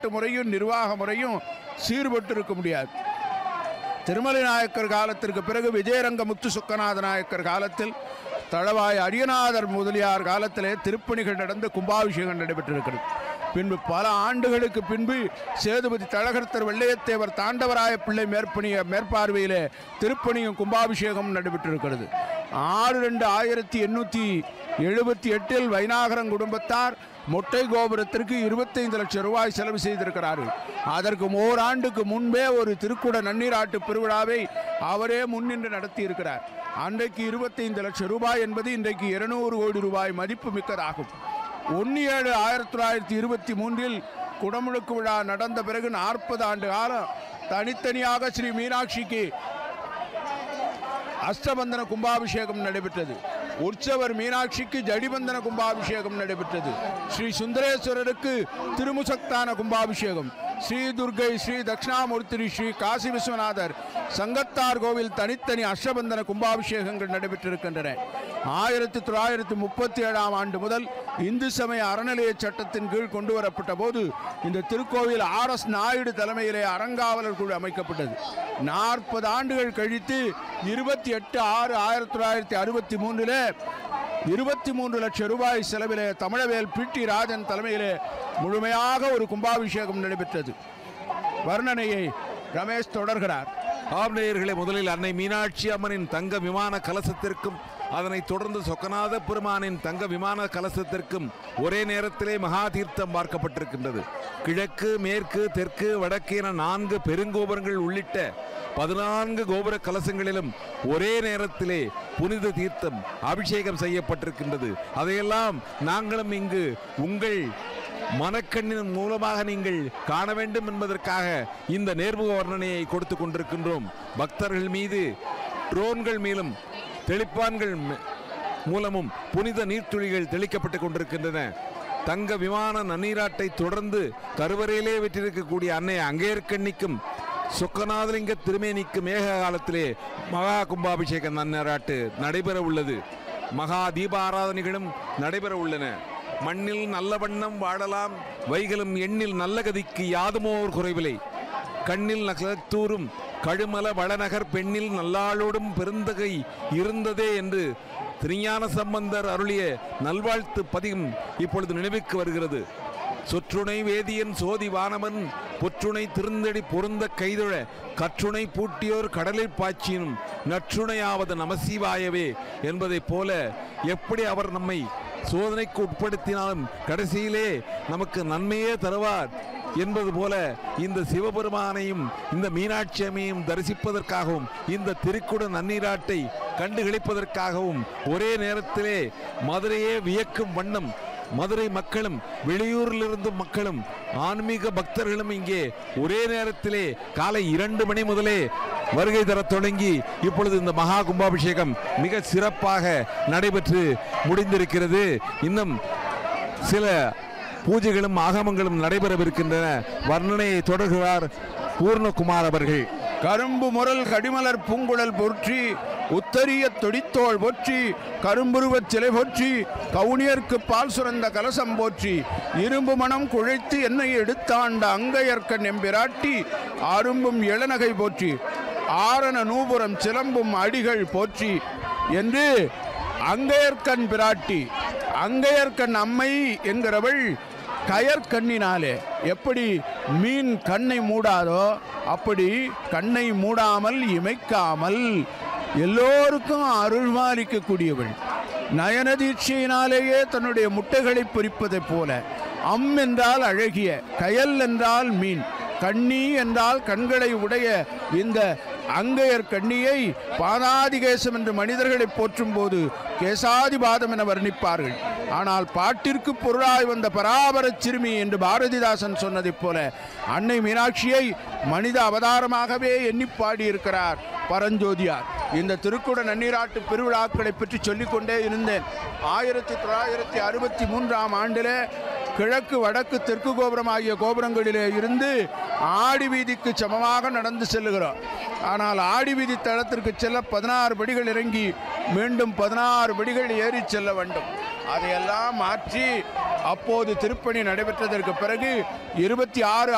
முறையும் நிர்வாக முறையும் சீர்பட்டு இருக்க முடியாது திருமலை நாயக்கர் காலத்திற்கு பிறகு விஜயரங்க முத்து சுக்கநாத நாயக்கர் காலத்தில் தளவாய் அரியநாதர் முதலியார் காலத்திலே திருப்பணிகள் நடந்து கும்பாபிஷேகம் நடைபெற்றிருக்கிறது பின்பு பல ஆண்டுகளுக்கு பின்பு சேதுபதி தழகர்த்தர் வெள்ளையத்தேவர் தாண்டவராய பிள்ளை மேற்பணிய மேற்பார்வையிலே திருப்பணியும் கும்பாபிஷேகம் நடைபெற்றிருக்கிறது ஆறு ரெண்டு ஆயிரத்தி எண்ணூற்றி எழுபத்தி எட்டில் வைநாகரம் குடும்பத்தார் மொட்டை கோபுரத்திற்கு இருபத்தைந்து லட்சம் ரூபாய் செலவு செய்திருக்கிறார்கள் அதற்கு ஓராண்டுக்கு முன்பே ஒரு திருக்குட நன்னீராட்டு பெருவிழாவை அவரே முன்னின்று நடத்தி இருக்கிறார் அன்றைக்கு இருபத்தைந்து லட்சம் ரூபாய் என்பது இன்றைக்கு இருநூறு கோடி ரூபாய் மதிப்பு மிக்கதாகும் ஒன்று ஏழு ஆயிரத்தி தொள்ளாயிரத்தி இருபத்தி மூன்றில் குடமுழுக்கு விழா நடந்த பிறகு நாற்பது ஆண்டு காலம் தனித்தனியாக ஸ்ரீ மீனாட்சிக்கு அஷ்டபந்தன கும்பாபிஷேகம் நடைபெற்றது உற்சவர் மீனாட்சிக்கு ஜடிபந்தன கும்பாபிஷேகம் நடைபெற்றது ஸ்ரீ சுந்தரேஸ்வரருக்கு திருமுசக்தான கும்பாபிஷேகம் ஸ்ரீ துர்கை ஸ்ரீ தட்சிணாமூர்த்தி ஸ்ரீ காசி விஸ்வநாதர் சங்கத்தார் கோவில் தனித்தனி அஷ்டபந்தன கும்பாபிஷேகங்கள் நடைபெற்றிருக்கின்றன ஆயிரத்தி தொள்ளாயிரத்தி முப்பத்தி ஏழாம் ஆண்டு முதல் இந்து சமய அறநிலைய சட்டத்தின் கீழ் கொண்டு வரப்பட்ட போது இந்த திருக்கோவில் ஆர் எஸ் நாயுடு தலைமையிலே அறங்காவலர் குழு அமைக்கப்பட்டது நாற்பது ஆண்டுகள் கழித்து இருபத்தி எட்டு ஆறு ஆயிரத்தி தொள்ளாயிரத்தி அறுபத்தி மூன்றில் இருபத்தி மூன்று லட்சம் ரூபாய் செலவிலே தமிழவேல் பி டி ராஜன் தலைமையிலே முழுமையாக ஒரு கும்பாபிஷேகம் நடைபெற்றது வர்ணனையை ரமேஷ் தொடர்கிறார் ஆம் நேயர்களே முதலில் அன்னை மீனாட்சி அம்மனின் தங்க விமான கலசத்திற்கும் அதனைத் தொடர்ந்து சொக்கநாத பெருமானின் தங்க விமான கலசத்திற்கும் ஒரே நேரத்திலே மகா தீர்த்தம் பார்க்கப்பட்டிருக்கின்றது கிழக்கு மேற்கு தெற்கு வடக்கு என நான்கு பெருங்கோபுரங்கள் உள்ளிட்ட பதினான்கு கோபுர கலசங்களிலும் ஒரே நேரத்திலே புனித தீர்த்தம் அபிஷேகம் செய்யப்பட்டிருக்கின்றது அதையெல்லாம் நாங்களும் இங்கு உங்கள் மனக்கண்ணின் மூலமாக நீங்கள் காண வேண்டும் என்பதற்காக இந்த நேர்முக வர்ணனையை கொடுத்து கொண்டிருக்கின்றோம் பக்தர்கள் மீது ட்ரோன்கள் மேலும் தெளிப்பான்கள் ம- மூலமும் புனித நீர்த்துளிகள் தெளிக்கப்பட்டு கொண்டிருக்கின்றன தங்க விமான நன்னீராட்டை தொடர்ந்து கருவறையிலே விற்றிருக்கக்கூடிய அன்னை அங்கேற்கண்ணிக்கும் சொக்கநாதலிங்க திருமேனிக்கு மேக காலத்திலே மகா கும்பாபிஷேக நன்னீராட்டு நடைபெற உள்ளது மகா தீபாராதனைகளும் நடைபெற உள்ளன மண்ணில் நல்ல வண்ணம் வாழலாம் வைகளும் எண்ணில் நல்ல கதிக்கு யாதுமோர் குறைவில்லை கண்ணில் நகலத்தூரும் கழுமல வளநகர் பெண்ணில் நல்லாளோடும் பெருந்தகை இருந்ததே என்று திருஞான சம்பந்தர் அருளிய நல்வாழ்த்து பதிகம் இப்பொழுது நினைவுக்கு வருகிறது சொற்றுணை வேதியன் சோதி வானவன் பொற்றுணை திருந்தடி பொருந்த கைதொழ கற்றுணை பூட்டியோர் கடலில் பாய்ச்சினும் நற்றுணையாவது நமசிவாயவே என்பதைப் போல எப்படி அவர் நம்மை சோதனைக்கு உட்படுத்தினாலும் கடைசியிலே நமக்கு நன்மையே தருவார் என்பது போல இந்த சிவபெருமானையும் இந்த மீனாட்சி அம்மையும் தரிசிப்பதற்காகவும் இந்த திருக்குட நன்னீராட்டை கண்டுகளிப்பதற்காகவும் ஒரே நேரத்திலே மதுரையே வியக்கும் வண்ணம் மதுரை மக்களும் வெளியூரிலிருந்தும் மக்களும் ஆன்மீக பக்தர்களும் இங்கே ஒரே நேரத்திலே காலை இரண்டு மணி முதலே வருகை தரத் தொடங்கி இப்பொழுது இந்த மகா கும்பாபிஷேகம் மிக சிறப்பாக நடைபெற்று முடிந்திருக்கிறது இன்னும் சில பூஜைகளும் ஆகமங்களும் நடைபெறவிருக்கின்றன வர்ணனையை தொடர்கிறார் பூர்ணகுமார் அவர்கள் கரும்பு முரல் கடிமலர் பூங்குழல் போற்றி உத்தரிய தொடித்தோள் போற்றி கரும்புருவச் சிலை போற்றி கவுனியர்க்கு பால் சுரந்த கலசம் போற்றி இரும்பு மனம் குழைத்து என்னை எடுத்தாண்ட அங்கையர்க்கன் எம்பிராட்டி அரும்பும் இளநகை போற்றி ஆரண நூபுரம் சிலம்பும் அடிகள் போற்றி என்று அங்கையர்க்கண் பிராட்டி அங்கையர்க்கண் அம்மை என்கிறவள் கயற்கண்ணினாலே எப்படி மீன் கண்ணை மூடாதோ அப்படி கண்ணை மூடாமல் இமைக்காமல் எல்லோருக்கும் அருள்மாலிக்கக்கூடியவள் நயனதீட்சையினாலேயே தன்னுடைய முட்டைகளை பொறிப்பதைப் போல அம் என்றால் அழகிய கயல் என்றால் மீன் கண்ணி என்றால் கண்களை உடைய இந்த அங்கையர் கண்ணியை பாதாதிகேசம் என்று மனிதர்களை போற்றும் போது கேசாதிபாதம் என வர்ணிப்பார்கள் ஆனால் பாட்டிற்கு பொருளாய் வந்த பராபரச் சிறுமி என்று பாரதிதாசன் சொன்னதைப் போல அன்னை மீனாட்சியை மனித அவதாரமாகவே எண்ணி பாடியிருக்கிறார் பரஞ்சோதியார் இந்த திருக்குட நன்னீராட்டு பெருவிழாக்களை பற்றி சொல்லிக்கொண்டே இருந்தேன் ஆயிரத்தி தொள்ளாயிரத்தி அறுபத்தி மூன்றாம் ஆண்டிலே கிழக்கு வடக்கு தெற்கு கோபுரம் ஆகிய கோபுரங்களிலே இருந்து ஆடி வீதிக்கு சமமாக நடந்து செல்லுகிறோம் ஆனால் ஆடி வீதி தளத்திற்கு செல்ல பதினாறு படிகள் இறங்கி மீண்டும் பதினாறு படிகள் ஏறி செல்ல வேண்டும் அதையெல்லாம் மாற்றி அப்போது திருப்பணி நடைபெற்றதற்கு பிறகு இருபத்தி ஆறு